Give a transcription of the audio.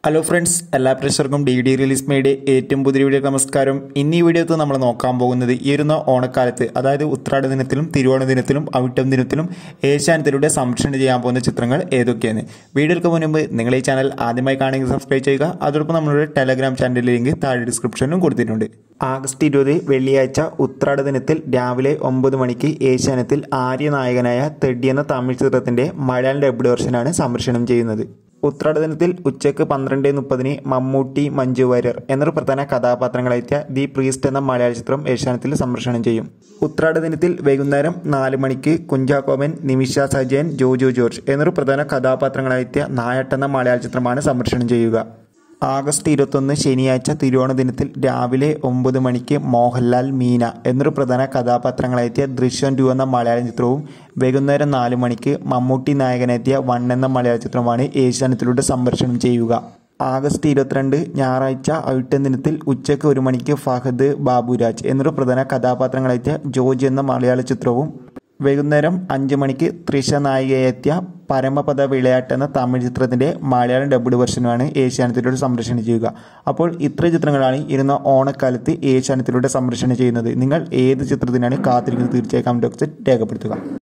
hello friends എല്ലാ പ്രേക്ഷകർക്കും D D release മേയുടെ ഏറ്റവും പുതിയ വീഡിയോ നമസ്കാരം ഇന്ന് ഈ വീഡിയോത്ത് നമ്മൾ നോക്കാൻ പോകുന്നത് ഈ വരുന്ന ഓണക്കാലത്ത് അതായത് ഉത്രാട ദിനത്തിലും തിരുവോണ ദിനത്തിലും അവിട്ടം ദിനത്തിലും ഏഷ്യാനത്തിലൂടെ സംരക്ഷണം ചെയ്യാൻ പോകുന്ന ചിത്രങ്ങൾ ഏതൊക്കെയാണ് വീഡിയോക്ക് മുൻപ് നിങ്ങൾ ഈ ചാനൽ ആദ്യമായി കാണുമെങ്കിൽ സബ്സ്ക്രൈബ് ചെയ്യുക അതോടൊപ്പം നമ്മളുടെ ടെലഗ്രാം ചാനലിലെ ലിങ്ക് താഴെ ഡിസ്ക്രിപ്ഷനിലും കൊടുത്തിട്ടുണ്ട് ആഗസ്റ്റ് ഇരുപത് വെള്ളിയാഴ്ച ഉത്രാട ദിനത്തിൽ രാവിലെ ഒമ്പത് മണിക്ക് ഏഷ്യാനത്തിൽ ആര്യ നായകനായ തെഡി എന്ന തമിഴ് ചിത്രത്തിന്റെ മലയാളം ഡബ്ഡ് വെർഷനാണ് സംരക്ഷണം ചെയ്യുന്നത് ഉത്രാട ദിനത്തിൽ ഉച്ചയ്ക്ക് പന്ത്രണ്ട് മുപ്പതിന് മമ്മൂട്ടി മഞ്ജു വാര്യർ എന്നൊരു പ്രധാന കഥാപാത്രങ്ങളെത്തിയ ദി പ്രീസ്റ്റ് എന്ന മലയാള ചിത്രം ഏഷ്യാനെത്തിൽ സംപ്രേഷണം ചെയ്യും ഉത്രാട ദിനത്തിൽ വൈകുന്നേരം നാല് മണിക്ക് കുഞ്ചാക്കോമൻ നിമിഷ സജയൻ ജോജോ ജോർജ് എന്നൊരു പ്രധാന കഥാപാത്രങ്ങളെത്തിയ നായട്ട് എന്ന മലയാള ചിത്രമാണ് സംപ്രേഷണം ചെയ്യുക ആഗസ്റ്റ് ഇരുപത്തൊന്ന് ശനിയാഴ്ച തിരുവോണ ദിനത്തിൽ രാവിലെ ഒമ്പത് മണിക്ക് മോഹൻലാൽ മീന എന്നൊരു പ്രധാന കഥാപാത്രങ്ങളെത്തിയ ദൃശ്യം ടു എന്ന മലയാള ചിത്രവും വൈകുന്നേരം നാല് മണിക്ക് മമ്മൂട്ടി നായകനെത്തിയ വൺ എന്ന മലയാള ചിത്രമാണ് ഏഷ്യാനെറ്റിലൂടെ സംപ്രേഷണം ചെയ്യുക ആഗസ്റ്റ് ഇരുപത്തിരണ്ട് ഞായറാഴ്ച അവിട്ടം ദിനത്തിൽ ഉച്ചയ്ക്ക് ഒരു മണിക്ക് ഫഹദ് ബാബുരാജ് എന്നൊരു പ്രധാന കഥാപാത്രങ്ങളെത്തിയ ജോർജ് എന്ന മലയാള ചിത്രവും വൈകുന്നേരം അഞ്ച് മണിക്ക് തൃശ നായികയെത്തിയ പരമപദ വിളയാട്ട് എന്ന തമിഴ് ചിത്രത്തിന്റെ മലയാളം ഡബ്ഡ് വെർഷനുമാണ് ഏഷ്യാനത്തിലൂടെ സംരക്ഷണം ചെയ്യുക അപ്പോൾ ഇത്ര ചിത്രങ്ങളാണ് ഇരുന്ന ഓണക്കാലത്ത് ഏഷ്യാനത്തിലൂടെ സംരക്ഷണം ചെയ്യുന്നത് നിങ്ങൾ ഏത് ചിത്രത്തിനാണ് കാത്തിരിക്കുന്നത് തീർച്ചയായും കമന്റ് ബോക്സിൽ രേഖപ്പെടുത്തുക